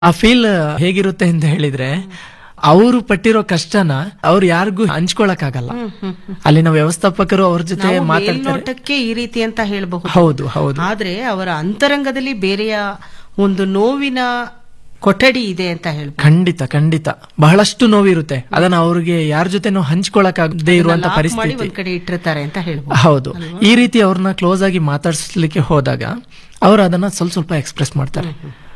ಆ ಫೀಲ್ ಹೇಗಿರುತ್ತೆ ಅಂತ ಹೇಳಿದ್ರೆ ಅವರು ಪಟ್ಟಿರೋ ಕಷ್ಟನ ಅವ್ರು ಯಾರಿಗೂ ಹಂಚ್ಕೊಳಕ್ ಆಗಲ್ಲ ಅಲ್ಲಿನ ವ್ಯವಸ್ಥಾಪಕರು ಅವ್ರ ಜೊತೆ ನಾವು ಮಾತಾಡ್ತಾರೆ ಮೇಲ್ನೋಟಕ್ಕೆ ಈ ರೀತಿ ಅಂತ ಹೇಳಬಹುದು ಹೌದು ಹೌದು ಆದ್ರೆ ಅವರ ಅಂತರಂಗದಲ್ಲಿ ಬೇರೆಯ ಒಂದು ನೋವಿನ ಕೊಠಡಿ ಇದೆ ಅಂತ ಹೇಳ್ಬೋದು ಖಂಡಿತ ಖಂಡಿತ ಬಹಳಷ್ಟು ನೋವಿರುತ್ತೆ ಅದನ್ನ ಅವ್ರಿಗೆ ಯಾರ ಜೊತೆನೂ ಹಂಚ್ಕೊಳಕ್ಕಾಗದೇ ಇರುವಂತ ಲಾಕ್ ಮಾಡಿ ಪರಿಸ್ಥಿತಿ ಒಂದ್ ಕಡೆ ಇಟ್ಟಿರ್ತಾರೆ ಅಂತ ಹೇಳ್ಬೋದು ಹೌದು ಈ ರೀತಿ ಅವ್ರನ್ನ ಕ್ಲೋಸ್ ಆಗಿ ಮಾತಾಡ್ಸ್ಲಿಕ್ಕೆ ಹೋದಾಗ ಅವ್ರು ಅದನ್ನ ಸ್ವಲ್ಪ ಸ್ವಲ್ಪ ಎಕ್ಸ್ಪ್ರೆಸ್ ಮಾಡ್ತಾರೆ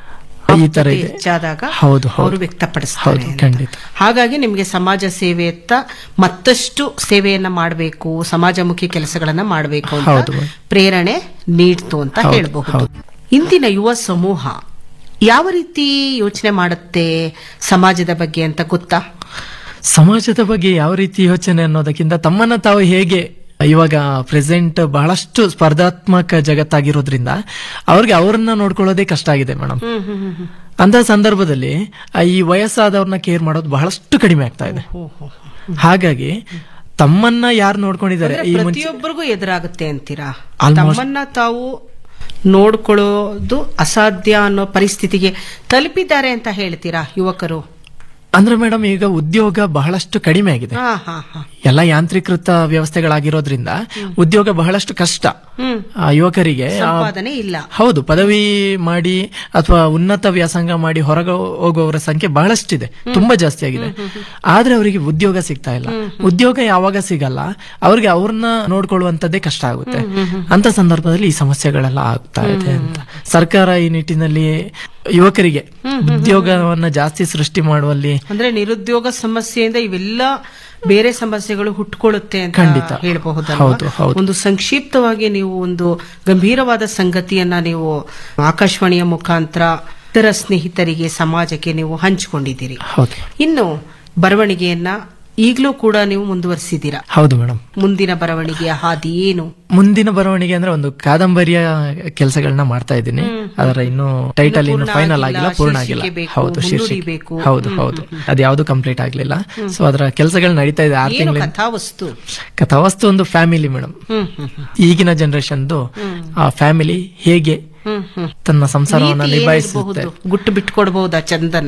ಈ ತರ ಇದೆ ಹೆಚ್ಚಾದಾಗ ಹೌದು ಹೌದು ಅವರು ವ್ಯಕ್ತಪಡಿಸ್ತಾರೆ ಹೌದು ಅಂತ. ಖಂಡಿತ ಹಾಗಾಗಿ ನಿಮಗೆ ಸಮಾಜ ಸೇವೆಯತ್ತ ಮತ್ತಷ್ಟು ಸೇವೆಯನ್ನ ಮಾಡಬೇಕು ಸಮಾಜಮುಖಿ ಕೆಲಸಗಳನ್ನ ಮಾಡಬೇಕು ಅಂತ ಹೌದು. ಪ್ರೇರಣೆ ನೀಡ್ತು ಅಂತ ಹೌದು, ಹೇಳಬಹುದು ಹೌದು. ಇಂದಿನ ಯುವ ಸಮೂಹ ಯಾವ ರೀತಿ ಯೋಚನೆ ಮಾಡುತ್ತೆ ಸಮಾಜದ ಬಗ್ಗೆ ಅಂತ ಗೊತ್ತಾ ಸಮಾಜದ ಬಗ್ಗೆ ಯಾವ ರೀತಿ ಯೋಚನೆ ಅನ್ನೋದಕ್ಕಿಂತ ತಮ್ಮನ್ನ ತಾವು ಹೇಗೆ ಇವಾಗ ಪ್ರೆಸೆಂಟ್ ಬಹಳಷ್ಟು ಸ್ಪರ್ಧಾತ್ಮಕ ಜಗತ್ತಾಗಿರೋದ್ರಿಂದ ಅವ್ರಿಗೆ ಅವ್ರನ್ನ ನೋಡ್ಕೊಳ್ಳೋದೇ ಕಷ್ಟ ಆಗಿದೆ ಮೇಡಮ್ ಅಂತ ಸಂದರ್ಭದಲ್ಲಿ ಆ ಈ ವಯಸ್ಸಾದವ್ರನ್ನ ಕೇರ್ ಮಾಡೋದು ಬಹಳಷ್ಟು ಕಡಿಮೆ ಆಗ್ತಾ ಇದೆ ಹಾಗಾಗಿ ತಮ್ಮನ್ನ ಯಾರು ನೋಡ್ಕೊಂಡಿದ್ದಾರೆ ಈ ಮುಂಚೆ ಪ್ರತಿಯೊಬ್ಬರಿಗೂ ಎದುರಾಗುತ್ತೆ ಅಂತೀರಾ Almost- ತಮ್ಮನ್ನ ತಾವು ನೋಡ್ಕೊಳ್ಳೋದು ಅಸಾಧ್ಯ ಅನ್ನೋ ಪರಿಸ್ಥಿತಿಗೆ ತಲುಪಿದ್ದಾರೆ ಅಂತ ಹೇಳ್ತೀರಾ ಯುವಕರು ಅಂದ್ರೆ ಮೇಡಮ್ ಈಗ ಉದ್ಯೋಗ ಬಹಳಷ್ಟು ಕಡಿಮೆ ಆಗಿದೆ ಹಾ ಹಾ ಹಾ ಎಲ್ಲ ಯಾಂತ್ರೀಕೃತ ವ್ಯವಸ್ಥೆಗಳಾಗಿರೋದ್ರಿಂದ ಉದ್ಯೋಗ ಬಹಳಷ್ಟು ಕಷ್ಟ ಹ್ಮ್ ಆ ಯುವಕರಿಗೆ ಆ ಸಂಪಾದನೆ ಇಲ್ಲ ಹೌದು ಪದವಿ ಮಾಡಿ ಅಥವಾ ಉನ್ನತ ವ್ಯಾಸಂಗ ಮಾಡಿ ಹೊರಗೆ ಹೋಗುವವರ ಸಂಖ್ಯೆ ಬಹಳಷ್ಟಿದೆ ತುಂಬಾ ಜಾಸ್ತಿ ಆಗಿದೆ ಆದ್ರೆ ಅವರಿಗೆ ಉದ್ಯೋಗ ಸಿಗ್ತಾ ಇಲ್ಲ ಉದ್ಯೋಗ ಯಾವಾಗ ಸಿಗಲ್ಲ ಅವ್ರಿಗೆ ಅವ್ರನ್ನ ನೋಡ್ಕೊಳ್ಳುವಂತದ್ದೇ ಕಷ್ಟ ಆಗುತ್ತೆ ಅಂತ ಸಂದರ್ಭದಲ್ಲಿ ಈ ಸಮಸ್ಯೆಗಳೆಲ್ಲ ಆಗ್ತಾ ಇದೆ ಅಂತ ಸರ್ಕಾರ ಈ ನಿಟ್ಟಿನಲ್ಲಿ ಯುವಕರಿಗೆ ಉದ್ಯೋಗವನ್ನ ಜಾಸ್ತಿ ಸೃಷ್ಟಿ ಮಾಡುವಲ್ಲಿ ಅಂದ್ರೆ ನಿರುದ್ಯೋಗ ಸಮಸ್ಯೆಯಿಂದ ಇವೆಲ್ಲ ಬೇರೆ ಸಮಸ್ಯೆಗಳು ಹುಟ್ಕೊಳ್ಳುತ್ತೆ ಅಂತ ಖಂಡಿತ. ಹೇಳಬಹುದಲ್ವಾ ಹೌದು, ಹೌದು. ಒಂದು ಸಂಕ್ಷಿಪ್ತವಾಗಿ ನೀವು ಒಂದು ಗಂಭೀರವಾದ ಸಂಗತಿಯನ್ನ ನೀವು ಆಕಾಶವಾಣಿಯ ಮುಖಾಂತರ ಇತರ ಸ್ನೇಹಿತರಿಗೆ ಸಮಾಜಕ್ಕೆ ನೀವು ಹಂಚಿಕೊಂಡಿದ್ದೀರಿ ಹೌದು ಇನ್ನು ಬರವಣಿಗೆಯನ್ನ ಈಗಲೂ ಕೂಡ ನೀವು ಮುಂದುವರಿಸಿದ್ದೀರಾ ಹೌದು ಮೇಡಮ್ ಮುಂದಿನ ಬರವಣಿಗೆಯ ಹಾದಿ ಏನು ಮುಂದಿನ ಬರವಣಿಗೆ ಅಂದ್ರೆ ಒಂದು ಕಾದಂಬರಿಯ ಕೆಲಸಗಳನ್ನ ಮಾಡ್ತಾ ಇದ್ದೀನಿ ಅದರ ಇನ್ನು ಟೈಟಲ್ ಇನ್ನು ಪೂರ್ಣ ಫೈನಲ್ ಆಗಿಲ್ಲ, ಆಗಿಲ್ಲ ಪೂರ್ಣ ಆಗಿಲ್ಲ ಶೀರ್ಷಿಕೆ ಬೇಕು, ಹೌದು ಮುನ್ನುಡಿ ಶೀರ್ಷಿಕೆ ಬೇಕು. ಹೌದು ಹೌದು ಅದ್ಯಾವುದು ಕಂಪ್ಲೀಟ್ ಆಗ್ಲಿಲ್ಲ ಸೊ ಅದರ ಕೆಲಸಗಳು ನಡೀತಾ ಇದೆ ಆರು ಏನು ತಿಂಗಳಿಂದ ಕಥಾವಸ್ತು ಕಥಾವಸ್ತು ಒಂದು ಫ್ಯಾಮಿಲಿ ಮೇಡಮ್ ಹ್ಮ್ ಹ್ಮ್ ಹ್ಮ್. ಈಗಿನ ಜನರೇಷನ್ದು ಆ ಫ್ಯಾಮಿಲಿ ಹೇಗೆ ಹ್ಮ್ ಹ್ಮ್ ತನ್ನ ಸಂಸಾರವನ್ನ ನೀತಿ ನಿಭಾಯಿಸುತ್ತೆ ಏನಿರಬಹುದು? ಗುಟ್ಟು ಬಿಟ್ಕೊಡ್ಬಹುದಾ ಚಂದನ್ನ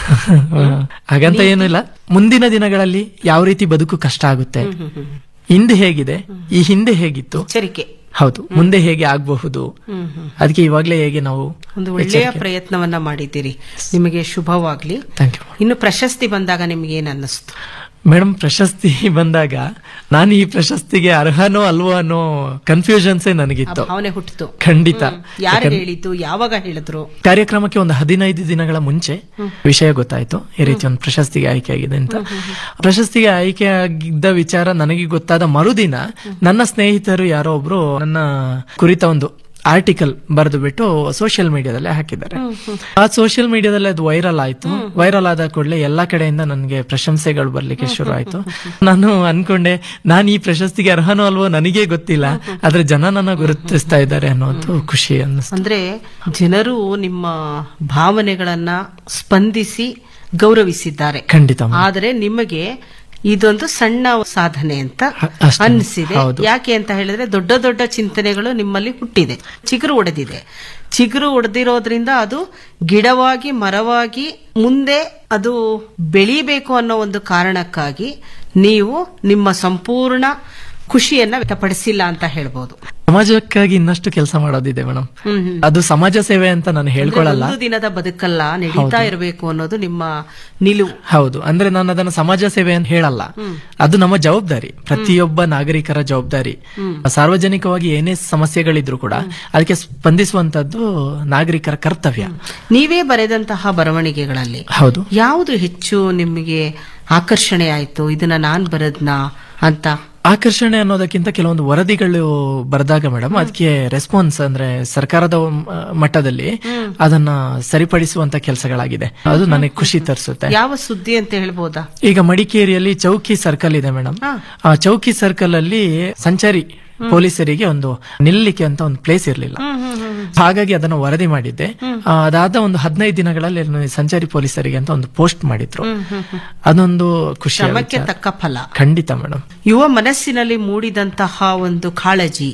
ಹಾಗಂತ ಏನೂ ಇಲ್ಲ ಮುಂದಿನ ದಿನಗಳಲ್ಲಿ ಯಾವ ರೀತಿ ಬದುಕು ಕಷ್ಟ ಆಗುತ್ತೆ ಹಿಂದೆ ಹೇಗಿದೆ ಈ ಹಿಂದೆ ಹೇಗಿತ್ತು ಎಚ್ಚರಿಕೆ ಹೌದು ಮುಂದೆ ಹೇಗೆ ಆಗಬಹುದು ಅದಕ್ಕೆ ಇವಾಗ್ಲೇ ಹೇಗೆ ನಾವು ಒಂದು ಒಳ್ಳೆಯ ಪ್ರಯತ್ನವನ್ನ ಮಾಡಿದ್ದೀರಿ ನಿಮಗೆ ಶುಭವಾಗ್ಲಿ ಥ್ಯಾಂಕ್ ಯು ಇನ್ನು ಪ್ರಶಸ್ತಿ ಬಂದಾಗ ನಿಮ್ಗೆ ಏನ್ ಅನ್ನಿಸ್ತು ಮೇಡಮ್ ಪ್ರಶಸ್ತಿ ಬಂದಾಗ ನಾನು ಈ ಪ್ರಶಸ್ತಿಗೆ ಅರ್ಹನೋ ಅಲ್ವೋ ಅನ್ನೋ ಕನ್ಫ್ಯೂಷನ್ಸೇ ಆ ನನಗಿತ್ತು ಭಾವನೆ ಹುಟ್ಟಿತು ಖಂಡಿತ ಯಾರು ಹೇಳಿದ್ದು ಯಾವಾಗ ಹೇಳಿದ್ರು ಕಾರ್ಯಕ್ರಮಕ್ಕೆ ಒಂದು ಹದಿನೈದು ದಿನಗಳ ಮುಂಚೆ ವಿಷಯ ಗೊತ್ತಾಯ್ತು ಈ ರೀತಿ ಒಂದು ಪ್ರಶಸ್ತಿಗೆ ಆಯ್ಕೆಯಾಗಿದೆ ಅಂತ ಪ್ರಶಸ್ತಿಗೆ ಆಯ್ಕೆಯಾಗಿದ್ದ ವಿಚಾರ ನನಗೆ ಗೊತ್ತಾದ ಮರುದಿನ ನನ್ನ ಸ್ನೇಹಿತರು ಯಾರೋ ಒಬ್ರು ನನ್ನ ಕುರಿತ ಒಂದು ಆರ್ಟಿಕಲ್ ಬರೆದು ಬಿಟ್ಟು ಸೋಷಿಯಲ್ ಮೀಡಿಯಾದಲ್ಲಿ ಹಾಕಿದ್ದಾರೆ ಆ ಸೋಷಿಯಲ್ ಮೀಡಿಯಾದಲ್ಲಿ ಅದು ವೈರಲ್ ಆಯ್ತು ವೈರಲ್ ಆದ ಕೂಡಲೇ ಎಲ್ಲಾ ಕಡೆಯಿಂದ ನನಗೆ ಪ್ರಶಂಸೆಗಳು ಬರ್ಲಿಕ್ಕೆ ಶುರು ಆಯ್ತು ನಾನು ಅನ್ಕೊಂಡೆ ನಾನು ಈ ಪ್ರಶಸ್ತಿಗೆ ಅರ್ಹನೋ ಅಲ್ವೋ ನನಗೇ ಗೊತ್ತಿಲ್ಲ ಆದ್ರೆ ಜನ ನನ್ನ ಗುರುತಿಸ್ತಾ ಇದ್ದಾರೆ ಅನ್ನೋದು ಖುಷಿ ಅನ್ನಿಸ್ತು ಅಂದ್ರೆ ಜನರು ನಿಮ್ಮ ಭಾವನೆಗಳನ್ನ ಸ್ಪಂದಿಸಿ ಗೌರವಿಸಿದ್ದಾರೆ ಖಂಡಿತ ಮ್ಯಾಮ್. ಆದರೆ ನಿಮಗೆ ಇದೊಂದು ಸಣ್ಣ ಸಾಧನೆ ಅಂತ ಹ- ಅಷ್ಟೇ. ಅನಿಸಿದೆ ಹೌದು. ಯಾಕೆ ಅಂತ ಹೇಳಿದ್ರೆ ದೊಡ್ಡ ದೊಡ್ಡ ಚಿಂತನೆಗಳು ನಿಮ್ಮಲ್ಲಿ ಹುಟ್ಟಿದೆ ಚಿಗುರು ಒಡೆದಿದೆ ಚಿಗುರು ಒಡೆದಿರೋದ್ರಿಂದ ಅದು ಗಿಡವಾಗಿ ಮರವಾಗಿ ಮುಂದೆ ಅದು ಬೆಳೀಬೇಕು ಅನ್ನೋ ಒಂದು ಕಾರಣಕ್ಕಾಗಿ ನೀವು ನಿಮ್ಮ ಸಂಪೂರ್ಣ ಖುಷಿಯನ್ನ ವ್ಯಕ್ತಪಡಿಸಿಲ್ಲ ಅಂತ ಹೇಳ್ಬೋದು ಸಮಾಜಕ್ಕಾಗಿ ಇನ್ನಷ್ಟು ಕೆಲಸ ಮಾಡೋದಿದೆ ಮೇಡಮ್ ಹ್ಮ್ ಹ್ಮ್. ಅದು ಸಮಾಜ ಸೇವೆ ಅಂತ ನಾನು ಹೇಳ್ಕೊಳ್ಳಲ್ಲ ಒಂದು ದಿನದ ಬದುಕಲ್ಲ ನಡೀತಾ ಇರಬೇಕು ಅನ್ನೋದು ನಿಮ್ಮ ನಿಲುವು ಹೌದು ಅಂದ್ರೆ ನಾನು ಅದನ್ನು ಸಮಾಜ ಸೇವೆ ಅಂತ ಹೇಳಲ್ಲ ಅದು ನಮ್ಮ ಜವಾಬ್ದಾರಿ ಪ್ರತಿಯೊಬ್ಬ ನಾಗರಿಕರ ಜವಾಬ್ದಾರಿ ಸಾರ್ವಜನಿಕವಾಗಿ ಏನೇ ಸಮಸ್ಯೆಗಳಿದ್ರು ಕೂಡ ಅದಕ್ಕೆ ಸ್ಪಂದಿಸುವಂತದ್ದು ನಾಗರಿಕರ ಕರ್ತವ್ಯ ನೀವೇ ಬರೆದಂತಹ ಬರವಣಿಗೆಗಳಲ್ಲಿ ಹೌದು ಯಾವುದು ಹೆಚ್ಚು ನಿಮಗೆ ಆಕರ್ಷಣೆ ಆಯ್ತು ಇದನ್ನ ನಾನ್ ಬರದ್ನಾ ಅಂತ ಆಕರ್ಷಣೆ ಅನ್ನೋದಕ್ಕಿಂತ ಕೆಲವೊಂದು ವರದಿಗಳು ಬರೆದಾಗ ಮೇಡಮ್ ಅದಕ್ಕೆ ರೆಸ್ಪಾನ್ಸ್ ಅಂದ್ರೆ ಸರ್ಕಾರದ ಮ- ಮಟ್ಟದಲ್ಲಿ ಅದನ್ನ ಸರಿಪಡಿಸುವಂತ ಕೆಲಸಗಳಾಗಿದೆ ಅದು ನನಗೆ ಖುಷಿ ತರಿಸುತ್ತೆ ಯಾವ ಸುದ್ದಿ ಅಂತ ಹೇಳ್ಬೋದಾ ಈಗ ಮಡಿಕೇರಿಯಲ್ಲಿ ಚೌಕಿ ಸರ್ಕಲ್ ಇದೆ ಮೇಡಮ್ ಹಾ. ಆ ಚೌಕಿ ಸರ್ಕಲ್ ಅಲ್ಲಿ ಸಂಚಾರಿ ಪೊಲೀಸರಿಗೆ ಒಂದು ನಿಲ್ಲಿಕ್ಕೆ ಅಂತ ಒಂದು ಪ್ಲೇಸ್ ಇರಲಿಲ್ಲ ಹಾಗಾಗಿ ಅದನ್ನು ವರದಿ ಮಾಡಿದ್ದೆ ಆ, ಅದಾದ ಒಂದು ಹದಿನೈದು ದಿನಗಳಲ್ಲಿ ಅಲ್ಲಿ ಸಂಚಾರಿ ಪೊಲೀಸರಿಗೆ ಅಂತ ಒಂದು ಪೋಸ್ಟ್ ಮಾಡಿದ್ರು ಅದೊಂದು ಖುಷಿ ಶ್ರಮಕ್ಕೆ ತಕ್ಕ ಫಲ ಖಂಡಿತ ಮೇಡಮ್ ಯುವ ಮನಸ್ಸಿನಲ್ಲಿ ಮೂಡಿದಂತಹ ಒಂದು ಕಾಳಜಿ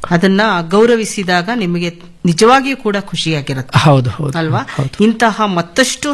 ಅದನ್ನ ಗೌರವಿಸಿದಾಗ ನಿಮಗೆ ನಿಜವಾಗಿಯೂ ಕೂಡ ಖುಷಿಯಾಗಿರುತ್ತೆ ಹೌದು ಹೌದು ಅಲ್ವಾ ಹೌದು ಇಂತಹ ಮತ್ತಷ್ಟು